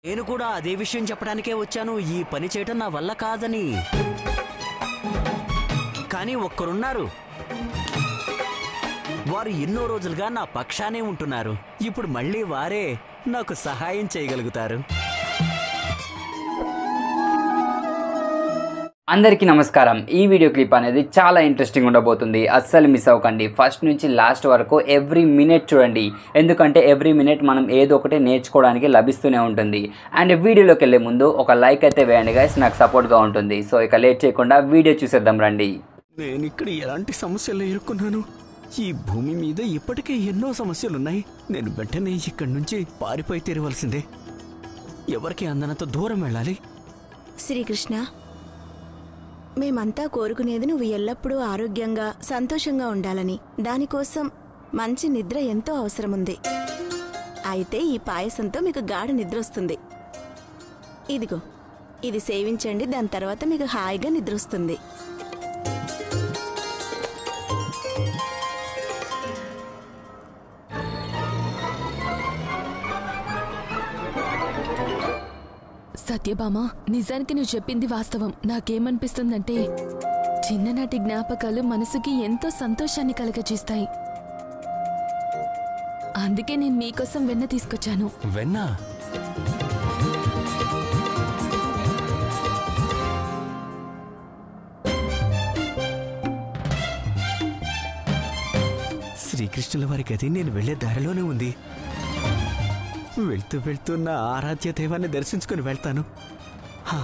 నేను కూడా అదే విషయం చెప్పడానికే వచ్చాను ఈ పని చేయటం నా వల్ల కాదని కానీ ఒక్కరున్నారు వారు ఎన్నో రోజులుగా నా పక్షానే ఉంటున్నారు ఇప్పుడు మళ్ళీ వారే నాకు సహాయం చేయగలుగుతారు అందరికీ నమస్కారం ఈ వీడియో క్లిప్ అనేది చాలా ఇంట్రెస్టింగ్ ఉండబోతుంది అస్సలు మిస్ అవ్వకండి ఫస్ట్ నుంచి లాస్ట్ వరకు ఎవ్రీ మినిట్ చూడండి ఎందుకంటే ఎవ్రీ మినిట్ మనం ఏదో ఒకటి నేర్చుకోవడానికి లభిస్తూనే ఉంటుంది అండ్ వీడియోలోకి వెళ్ళే ముందు ఒక లైక్ అయితే వేయండి గైస్ నాకు సపోర్ట్గా ఉంటుంది సో ఇక లేట్ చేయకుండా వీడియో చూసేద్దాం రండి నేను ఇక్కడ ఎలాంటి సమస్యలు ఎదుర్కొన్నాను ఈ భూమి మీద ఇప్పటికే ఎన్నో సమస్యలున్నాయి నేను వెంటనే ఇక్కడి నుంచి పారిపోయి తీరవలసిందే ఎవరికి అందనంత దూరం వెళ్ళాలి శ్రీకృష్ణ మేమంతా కోరుకునేది నువ్వు ఎల్లప్పుడూ ఆరోగ్యంగా సంతోషంగా ఉండాలని దానికోసం మంచి నిద్ర ఎంతో అవసరముంది అయితే ఈ పాయసంతో మీకు గాఢ నిద్ర వస్తుంది ఇదిగో ఇది సేవించండి దాని తర్వాత మీకు హాయిగా నిద్ర వస్తుంది సత్యభామ నిజానికి నువ్వు చెప్పింది వాస్తవం నాకేమనిపిస్తుందంటే చిన్ననాటి జ్ఞాపకాలు మనసుకి ఎంతో సంతోషాన్ని కలగజేస్తాయి అందుకే నేను మీకోసం వెన్న తీసుకొచ్చాను వెన్నా శ్రీకృష్ణుల వారి గది నేను వెళ్లే దారిలోనే ఉంది వెళ్తూ వెళ్తూ నా ఆరాధ్య దైవాన్ని దర్శించుకుని వెళ్తాను హా.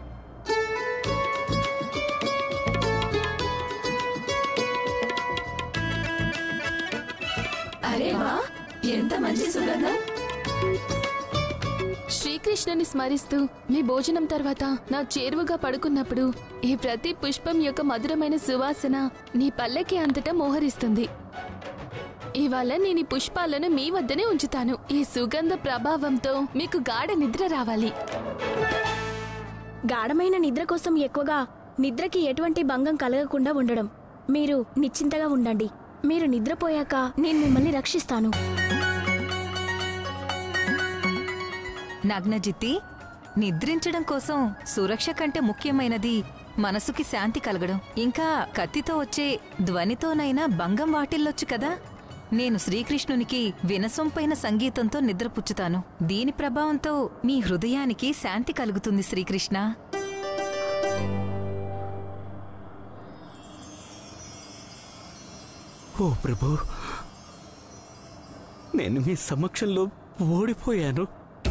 అరే వా ఎంత మంచి సుగంధం శ్రీకృష్ణుని స్మరిస్తూ మీ భోజనం తర్వాత నా చేరువగా పడుకున్నప్పుడు ఈ ప్రతి పుష్పం యొక్క మధురమైన సువాసన నీ పల్లెకి అంతటా మోహరిస్తుంది ఇవాళ నేను ఈ పుష్పాలను మీ వద్దనే ఉంచుతాను ఈ సుగంధ ప్రభావంతో మీకు గాఢ నిద్ర రావాలి గాఢమైన నిద్ర కోసం ఎక్కువగా నిద్రకి ఎటువంటి భంగం కలగకుండా ఉండడం మీరు నిశ్చింతగా ఉండండి మీరు నిద్రపోయాక నేను మిమ్మల్ని రక్షిస్తాను నగ్నజిత్తి నిద్రించడం కోసం సురక్ష కంటే ముఖ్యమైనది మనసుకి శాంతి కలగడం ఇంకా కత్తితో వచ్చే ధ్వనితోనైనా భంగం వాటిల్లొచ్చు కదా నేను శ్రీకృష్ణునికి వినసొంపైన సంగీతంతో నిద్రపుచ్చుతాను దీని ప్రభావంతో మీ హృదయానికి శాంతి కలుగుతుంది శ్రీకృష్ణ ఓ ప్రభు నేను మీ సమక్షంలో ఓడిపోయాను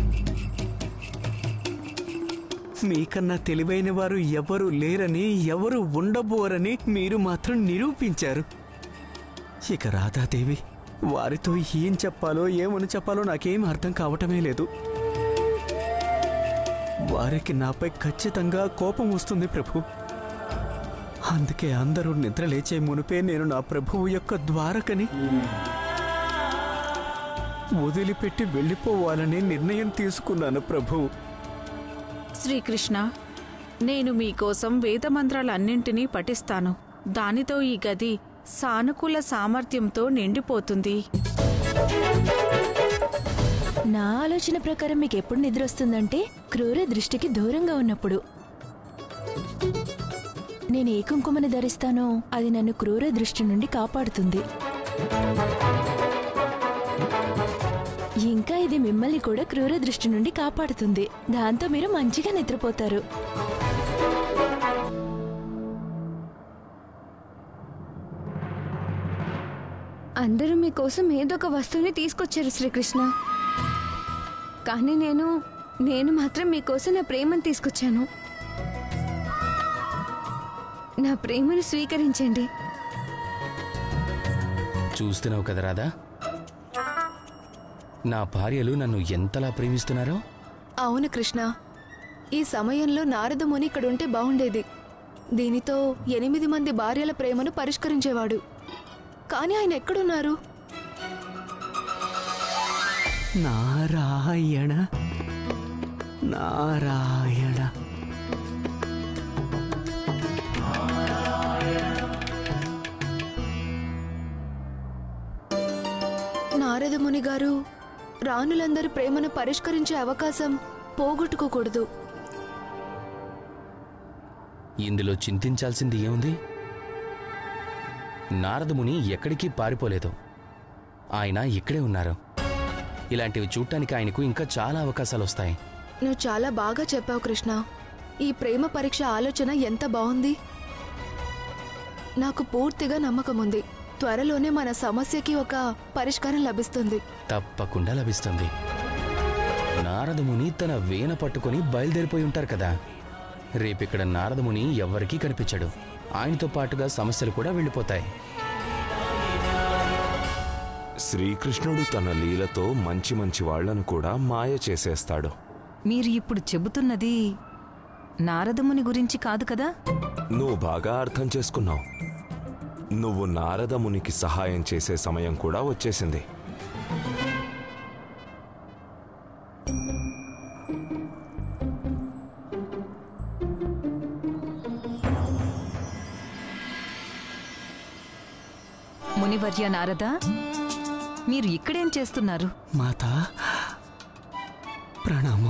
మీకన్నా తెలివైన వారు ఎవరు లేరని ఎవరు ఉండబోరని మీరు మాత్రం నిరూపించారు ఇక రాధాదేవి వారితో ఏం చెప్పాలో ఏమని చెప్పాలో నాకేం అర్థం కావటమే లేదు వారికి నాపై ఖచ్చితంగా కోపం వస్తుంది ప్రభు అందుకే అందరూ నిద్ర లేచే మునిపే నేను నా ప్రభువు యొక్క ద్వారకని వదిలిపెట్టి వెళ్ళిపోవాలని నిర్ణయం తీసుకున్నాను ప్రభు శ్రీకృష్ణ నేను మీకోసం వేదమంత్రాలన్నింటినీ పఠిస్తాను దానితో ఈ గది సానుకూల సామర్థ్యంతో నిండిపోతుంది నా ఆలోచన ప్రకారం మీకు ఎప్పుడు నిద్ర వస్తుందంటే క్రూర దృష్టికి దూరంగా ఉన్నప్పుడు నేను ఏ కుంకుమని ధరిస్తానో అది నన్ను క్రూర దృష్టి నుండి కాపాడుతుంది ఇంకా ఇది మిమ్మల్ని కూడా క్రూర దృష్టి నుండి కాపాడుతుంది దాంతో మీరు మంచిగా నిద్రపోతారు అందరూ మీకోసం ఏదో ఒక వస్తువుని తీసుకొచ్చారు శ్రీకృష్ణ కానీ నేను నేను మాత్రం మీకోసం నా ప్రేమను తీసుకొచ్చాను నా ప్రేమను స్వీకరించండి చూస్తున్నావు కదా రాధా నా భార్యలు నన్ను ఎంతలా ప్రేమిస్తున్నారో అవును కృష్ణ ఈ సమయంలో నారద ముని ఇక్కడ ఉంటే బాగుండేది దీనితో ఎనిమిది మంది భార్యల ప్రేమను పరిష్కరించేవాడు కానీ ఆయన ఎక్కడున్నారు నారాయణ నారాయణ నారద ముని గారు రాణులందరి ప్రేమను పరిష్కరించే అవకాశం పోగొట్టుకోకూడదు ఇందులో చింతించాల్సింది ఏముంది నారదముని ఎక్కడికి పారిపోలేదు ఆయన ఇక్కడే ఉన్నారు ఇలాంటివి చూడటానికి ఆయనకు ఇంకా చాలా అవకాశాలు వస్తాయి నువ్వు చాలా బాగా చెప్పావు కృష్ణ ఈ ప్రేమ పరీక్ష ఆలోచన ఎంత బాగుంది నాకు పూర్తిగా నమ్మకం ఉంది త్వరలోనే మన సమస్యకి ఒక పరిష్కారం లభిస్తుంది తప్పకుండా లభిస్తుంది నారదముని తన వీణ పట్టుకొని బయలుదేరిపోయి ఉంటారు కదా రేపిక్కడ నారదముని ఎవ్వరికీ కనిపించడు ఆయనతో పాటుగా సమస్యలు కూడా వెళ్ళిపోతాయి శ్రీకృష్ణుడు తన లీలతో మంచి మంచి వాళ్లను కూడా మాయ చేసేస్తాడు మీరు ఇప్పుడు చెబుతున్నది నారదముని గురించి కాదు కదా నువ్వు బాగా అర్థం చేసుకున్నావు నువ్వు నారదమునికి సహాయం చేసే సమయం కూడా వచ్చేసింది మునివర్య నారద మీరు ఇక్కడేం చేస్తున్నారు మాత ప్రణామం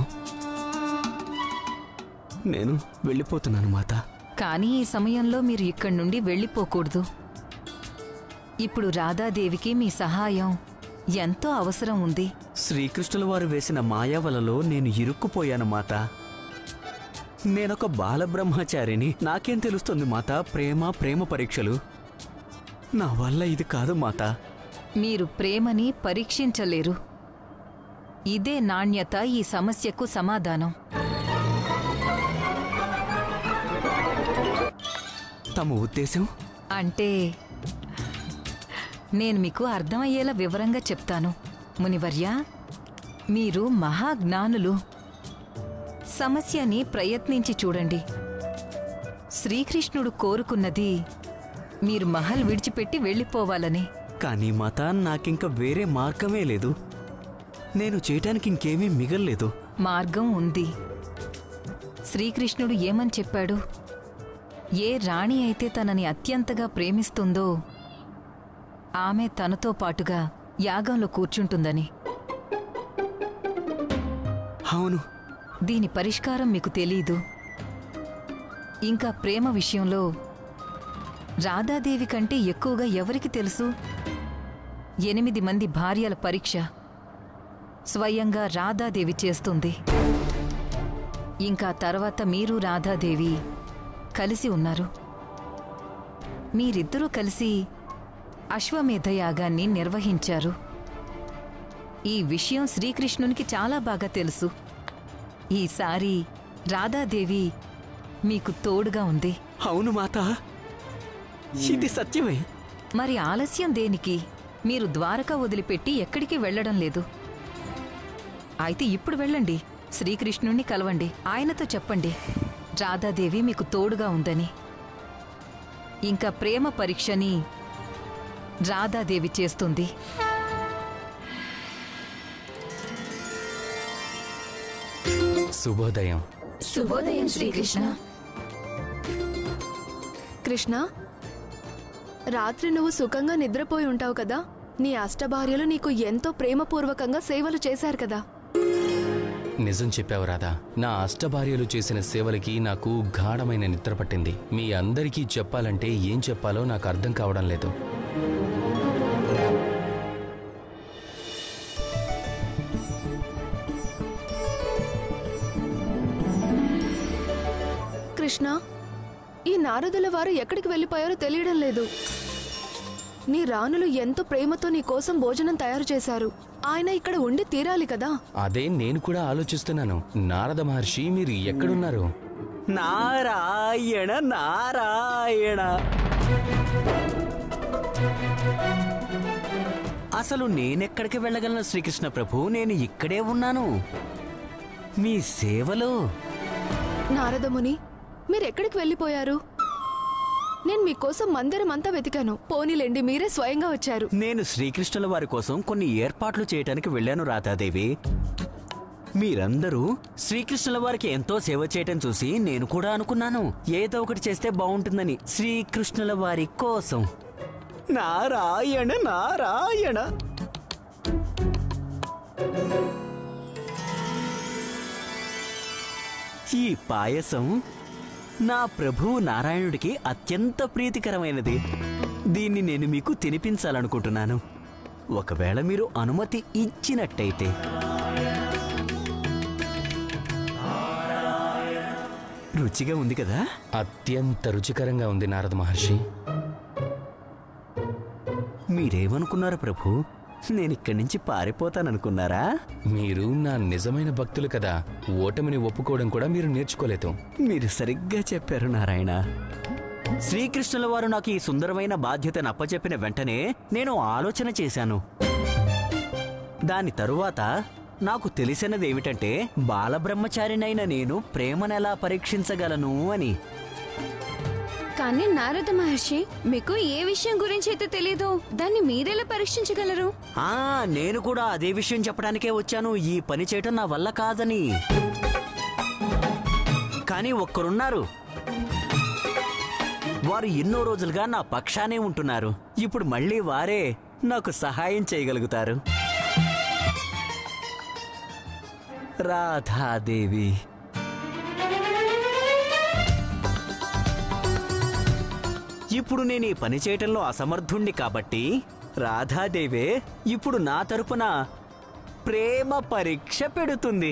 నేను వెళ్ళిపోతున్నాను మాత కానీ ఈ సమయంలో మీరు ఇక్కడి నుండి వెళ్ళిపోకూడదు ఇప్పుడు రాధాదేవికి మీ సహాయం ఎంతో అవసరం ఉంది శ్రీకృష్ణుల వారు వేసిన మాయావలలో నేను ఇరుక్కుపోయాను మాత నేనొక బాలబ్రహ్మచారిని నాకేం తెలుస్తుంది మాత ప్రేమ ప్రేమ పరీక్షలు నా వల్ల ఇది కాదు మాత మీరు ప్రేమని పరీక్షించలేరు ఇదే నాణ్యత ఈ సమస్యకు సమాధానం తమ ఉద్దేశం అంటే నేను మీకు అర్థమయ్యేలా వివరంగా చెప్తాను మునివర్య మీరు మహాజ్ఞానులు సమస్యని ప్రయత్నించి చూడండి శ్రీకృష్ణుడు కోరుకున్నది మీరు మహల్ విడిచిపెట్టి వెళ్ళిపోవాలని కానీ మాత నాకింక వేరే మార్గమే లేదు నేను చేయటానికి ఇంకేమీ మిగల్లేదు మార్గం ఉంది శ్రీకృష్ణుడు ఏమని చెప్పాడు ఏ రాణి అయితే తనని అత్యంతగా ప్రేమిస్తుందో ఆమె తనతో పాటుగా యాగంలో కూర్చుంటుందని అవును దీని పరిష్కారం మీకు తెలీదు ఇంకా ప్రేమ విషయంలో రాధాదేవి కంటే ఎక్కువగా ఎవరికి తెలుసు ఎనిమిది మంది భార్యల పరీక్ష స్వయంగా రాధాదేవి చేస్తుంది ఇంకా తర్వాత మీరు రాధాదేవి కలిసి ఉన్నారు మీరిద్దరూ కలిసి అశ్వమేధ యాగాన్ని నిర్వహించారు ఈ విషయం శ్రీకృష్ణునికి చాలా బాగా తెలుసు ఈసారి రాధాదేవి మీకు తోడుగా ఉంది అవును మాత ఇది సత్యమే మరి ఆలస్యం దేనికి మీరు ద్వారక వదిలిపెట్టి ఎక్కడికి వెళ్ళడం లేదు అయితే ఇప్పుడు వెళ్ళండి శ్రీకృష్ణుణ్ణి కలవండి ఆయనతో చెప్పండి రాధాదేవి మీకు తోడుగా ఉందని ఇంకా ప్రేమ పరీక్షని రాధాదేవి చేస్తుంది శుభోదయం శుభోదయం శ్రీకృష్ణ కృష్ణ రాత్రి నువ్వు సుఖంగా నిద్రపోయి ఉంటావు కదా నీ అష్టభార్యలు నీకు ఎంతో ప్రేమపూర్వకంగా సేవలు చేశారు కదా నిజం చెప్పావు రాధా నా అష్టభార్యలు చేసిన సేవలకి నాకు గాఢమైన నిద్ర పట్టింది మీ అందరికీ చెప్పాలంటే ఏం చెప్పాలో నాకు అర్థం కావడం లేదు కృష్ణ ఈ నారదుల వారు ఎక్కడికి వెళ్ళిపోయారో తెలియడం లేదు నీ రాణులు ఎంతో ప్రేమతో నీ కోసం భోజనం తయారు చేశారు ఆయన ఇక్కడ ఉండి తీరాలి కదా అదే నేను కూడా ఆలోచిస్తున్నాను నారద మహర్షి మీరు ఎక్కడున్నారు నారాయణ నారాయణ అసలు నేనెక్కడికి వెళ్ళగలను శ్రీకృష్ణ ప్రభు నేను ఇక్కడే ఉన్నాను మీ సేవలో నారదముని మీరెక్కడికి వెళ్ళిపోయారు నేను మీకోసం మందిరం అంతా వెతికాను పోనీలేండి మీరే స్వయంగా వచ్చారు నేను శ్రీకృష్ణుల వారి కోసం కొన్ని ఏర్పాట్లు చేయటానికి వెళ్ళాను రాధాదేవి మీరందరూ శ్రీకృష్ణుల వారికి ఎంతో సేవ చేయటం చూసి నేను కూడా అనుకున్నాను ఏదో ఒకటి చేస్తే బాగుంటుందని శ్రీకృష్ణుల వారి కోసం నారాయణ నారాయణ ఈ పాయసం నా ప్రభువు నారాయణుడికి అత్యంత ప్రీతికరమైనది దీన్ని నేను మీకు తినిపించాలనుకుంటున్నాను ఒకవేళ మీరు అనుమతి ఇచ్చినట్టయితే రుచిగా ఉంది కదా అత్యంత రుచికరంగా ఉంది నారద మహర్షి మీరేమనుకున్నారు ప్రభు నేను ఇక్కడి నుంచి పారిపోతాననుకున్నారా మీరు నా నిజమైన భక్తులు కదా ఓటమిని ఒప్పుకోవడం కూడా మీరు నేర్చుకోలేదు మీరు సరిగ్గా చెప్పారు నారాయణ శ్రీకృష్ణుల వారు నాకు ఈ సుందరమైన బాధ్యతను అప్పచెప్పిన వెంటనే నేను ఆలోచన చేశాను దాని తరువాత నాకు తెలిసినది ఏమిటంటే బాలబ్రహ్మచారినైన నేను ప్రేమనెలా పరీక్షించగలను అని కానీ నారద మహర్షి మీకు ఏ విషయం గురించి అయితే తెలీదో దాన్ని మీరెలా పరీక్షించగలరు ఆ నేను కూడా అదే విషయం చెప్పడానికే వచ్చాను ఈ పని చేయటం నా వల్ల కాదని కానీ ఒక్కరున్నారు వారు ఎన్నో రోజులుగా నా పక్షానే ఉంటున్నారు ఇప్పుడు మళ్ళీ వారే నాకు సహాయం చేయగలుగుతారు రాధాదేవి ఇప్పుడు నేను ఈ పని చేయటంలో అసమర్థుణ్ణి కాబట్టి రాధాదేవే ఇప్పుడు నా తరపున ప్రేమ పరీక్ష పెడుతుంది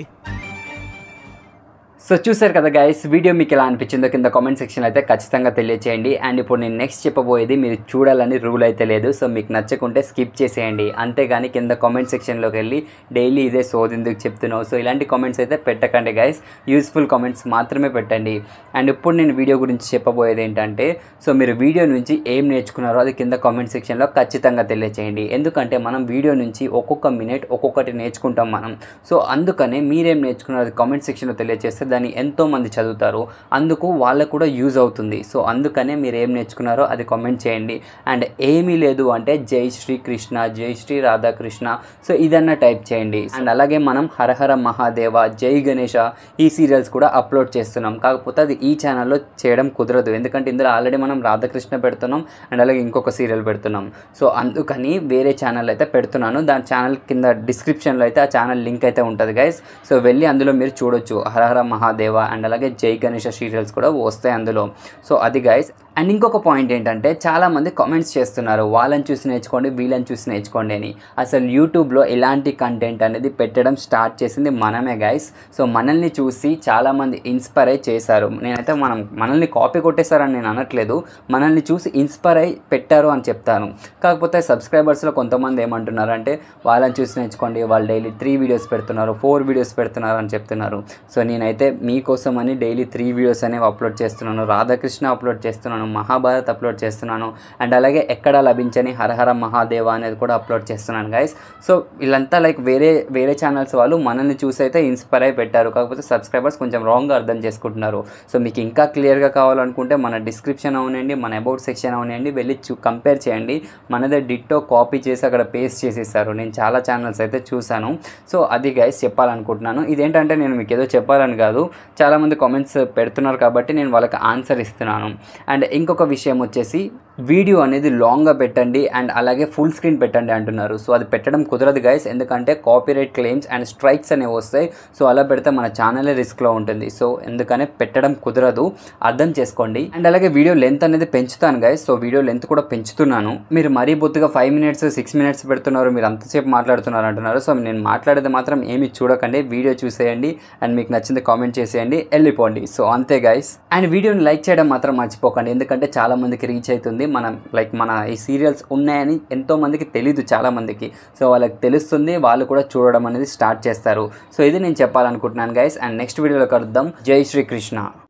సో చూసారు కదా గైస్ వీడియో మీకు ఎలా అనిపించిందో కింద కామెంట్ సెక్షన్ అయితే ఖచ్చితంగా తెలియచేయండి అండ్ ఇప్పుడు నేను నెక్స్ట్ చెప్పబోయేది మీరు చూడాలని రూల్ అయితే లేదు సో మీకు నచ్చకుంటే స్కిప్ చేసేయండి అంతేగాని కింద కామెంట్ సెక్షన్లోకి వెళ్ళి డైలీ ఇదే సోదెందుకు చెప్తున్నావు సో ఇలాంటి కామెంట్స్ అయితే పెట్టకండి గైస్ యూస్ఫుల్ కామెంట్స్ మాత్రమే పెట్టండి అండ్ ఇప్పుడు నేను వీడియో గురించి చెప్పబోయేది ఏంటంటే సో మీరు వీడియో నుంచి ఏం నేర్చుకున్నారో అది కింద కామెంట్ సెక్షన్లో ఖచ్చితంగా తెలియచేయండి ఎందుకంటే మనం వీడియో నుంచి ఒక్కొక్క మినిట్ ఒక్కొక్కటి నేర్చుకుంటాం మనం సో అందుకనే మీరేం నేర్చుకున్నారో అది కామెంట్ సెక్షన్లో తెలియజేస్తే దాన్ని ఎంతో మంది చదువుతారు అందుకు వాళ్ళకు కూడా యూజ్ అవుతుంది సో అందుకనే మీరు ఏం నేర్చుకున్నారో అది కామెంట్ చేయండి అండ్ ఏమీ లేదు అంటే జై శ్రీ కృష్ణ జై శ్రీ రాధాకృష్ణ సో ఇదన్నా టైప్ చేయండి అండ్ అలాగే మనం హరహర మహాదేవ జై గణేష ఈ సీరియల్స్ కూడా అప్లోడ్ చేస్తున్నాం కాకపోతే అది ఈ ఛానల్లో చేయడం కుదరదు ఎందుకంటే ఇందులో ఆల్రెడీ మనం రాధాకృష్ణ పెడుతున్నాం అండ్ అలాగే ఇంకొక సీరియల్ పెడుతున్నాం సో అందుకని వేరే ఛానల్ అయితే పెడుతున్నాను దాని ఛానల్ కింద డిస్క్రిప్షన్లో అయితే ఆ ఛానల్ లింక్ అయితే ఉంటుంది గైస్ సో వెళ్ళి అందులో మీరు చూడొచ్చు హరహర మహాదేవ అండ్ అలాగే జై గణేష సీరియల్స్ కూడా వస్తాయి అందులో సో అది గైస్ అండ్ ఇంకొక పాయింట్ ఏంటంటే చాలామంది కామెంట్స్ చేస్తున్నారు వాళ్ళని చూసి నేర్చుకోండి వీళ్ళని చూసి నేర్చుకోండి అని అసలు యూట్యూబ్లో ఎలాంటి కంటెంట్ అనేది పెట్టడం స్టార్ట్ చేసింది మనమే గైస్ సో మనల్ని చూసి చాలామంది ఇన్స్పైర్ అయి చేశారు నేనైతే మనం మనల్ని కాపీ కొట్టేశారని నేను అనట్లేదు మనల్ని చూసి ఇన్స్పైర్ అయి పెట్టారు అని చెప్తాను కాకపోతే సబ్స్క్రైబర్స్లో కొంతమంది ఏమంటున్నారు అంటే వాళ్ళని చూసి నేర్చుకోండి వాళ్ళు డైలీ త్రీ వీడియోస్ పెడుతున్నారు ఫోర్ వీడియోస్ పెడుతున్నారు అని చెప్తున్నారు సో నేనైతే మీకోసం అని డైలీ త్రీ వీడియోస్ అనేవి అప్లోడ్ చేస్తున్నాను రాధాకృష్ణ అప్లోడ్ చేస్తున్నాను మహాభారత్ అప్లోడ్ చేస్తున్నాను అండ్ అలాగే ఎక్కడ లభించని హరహర మహాదేవ అనేది కూడా అప్లోడ్ చేస్తున్నాను గైస్ సో వీళ్ళంతా లైక్ వేరే వేరే ఛానల్స్ వాళ్ళు మనల్ని చూసి అయితే ఇన్స్పైర్ అయి పెట్టారు కాకపోతే సబ్స్క్రైబర్స్ కొంచెం రాంగ్గా అర్థం చేసుకుంటున్నారు సో మీకు ఇంకా క్లియర్గా కావాలనుకుంటే మన డిస్క్రిప్షన్ అవునండి మన అబౌట్ సెక్షన్ అవునండి వెళ్ళి చూ కంపేర్ చేయండి మనదే డిట్టో కాపీ చేసి అక్కడ పేస్ట్ చేసేస్తారు నేను చాలా ఛానల్స్ అయితే చూశాను సో అది గైస్ చెప్పాలనుకుంటున్నాను ఇదేంటంటే నేను మీకు ఏదో చెప్పాలని కాదు చాలామంది కామెంట్స్ పెడుతున్నారు కాబట్టి నేను వాళ్ళకి ఆన్సర్ ఇస్తున్నాను అండ్ ఇంకొక విషయం వచ్చేసి వీడియో అనేది లాంగ్గా పెట్టండి అండ్ అలాగే ఫుల్ స్క్రీన్ పెట్టండి అంటున్నారు సో అది పెట్టడం కుదరదు గైస్ ఎందుకంటే కాపీరైట్ క్లెయిమ్స్ అండ్ స్ట్రైక్స్ అనేవి వస్తాయి సో అలా పెడితే మన ఛానలే రిస్క్లో ఉంటుంది సో ఎందుకనే పెట్టడం కుదరదు అర్థం చేసుకోండి అండ్ అలాగే వీడియో లెంత్ అనేది పెంచుతాను గైస్ సో వీడియో లెంత్ కూడా పెంచుతున్నాను మీరు మరీ బొత్తుగా ఫైవ్ మినిట్స్ సిక్స్ మినిట్స్ పెడుతున్నారు మీరు అంతసేపు మాట్లాడుతున్నారు అంటున్నారు సో నేను మాట్లాడేది మాత్రం ఏమి చూడకండి వీడియో చూసేయండి అండ్ మీకు నచ్చింది కామెంట్ చేసేయండి వెళ్ళిపోండి సో అంతే గైస్ అండ్ వీడియోని లైక్ చేయడం మాత్రం మర్చిపోకండి ఎందుకంటే చాలా మందికి రీచ్ అవుతుంది మనం లైక్ మన ఈ సీరియల్స్ ఉన్నాయని ఎంతో మందికి తెలీదు చాలా మందికి సో వాళ్ళకి తెలుస్తుంది వాళ్ళు కూడా చూడడం అనేది స్టార్ట్ చేస్తారు సో ఇది నేను చెప్పాలనుకుంటున్నాను గైస్ అండ్ నెక్స్ట్ వీడియోలో కలుద్దాం జై శ్రీకృష్ణ